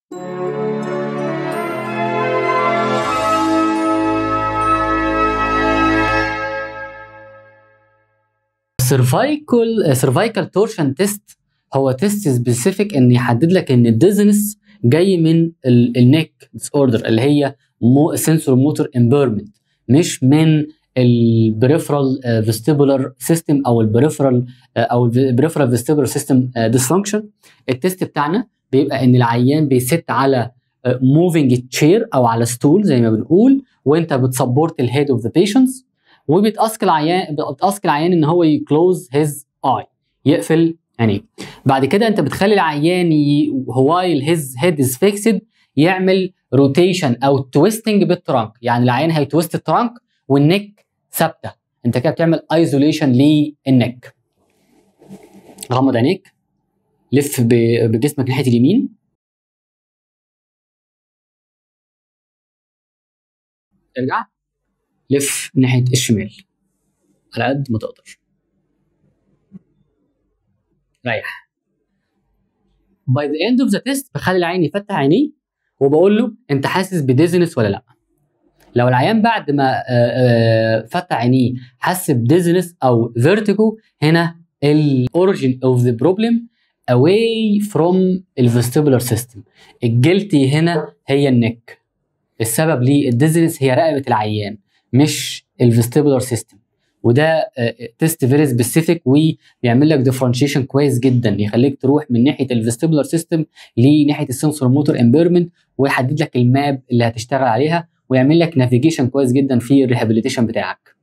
سيرفايكال سيرفايكال تورشن تيست هو تيست سبيسيفيك ان يحدد لك ان الديزنس جاي من النيك ديس اوردر اللي هي سنسور موتور امبيرمنت مش من البريفرال فيستيبولار سيستم او البريفرال او البريفرال فيستيبولار سيستم ديسفانكشن التيست بتاعنا بيبقى ان العيان بيست على موفينج تشير او على ستول زي ما بنقول وانت بتسبورت الهيد اوف ذا بيشنتس وبتاسك العيان بتاسك العيان ان هو يكلوز هيز اي يقفل عينيه بعد كده انت بتخلي العيان وايل هيز هيد از فيكسد يعمل روتيشن او تويستنج بالترانك يعني العيان هيتويست الترانك والنك ثابته انت كده بتعمل ايزوليشن للنك غمض عينيك لف بجسمك ناحيه اليمين ارجع لف ناحيه الشمال على قد ما تقدر ريح باي ذا اند اوف ذا تيست بخلي العين يفتح عينيه وبقول له انت حاسس بديزنس ولا لا لو العيان بعد ما فتح عينيه حس بديزنس او فيرتيجو هنا الاوريجين اوف ذا بروبلم away from الفيستيبولار سيستم الجلتي هنا هي النك السبب للديزنس هي رقبه العيان مش الفيستيبولار سيستم وده تيست فيري سبيسيفيك وبيعمل لك ديفرنشيشن كويس جدا يخليك تروح من ناحيه الفيستيبولار سيستم لناحيه السنسور موتور امبيرمنت ويحدد لك الماب اللي هتشتغل عليها ويعمل لك نافيجيشن كويس جدا في الريهابيليتيشن بتاعك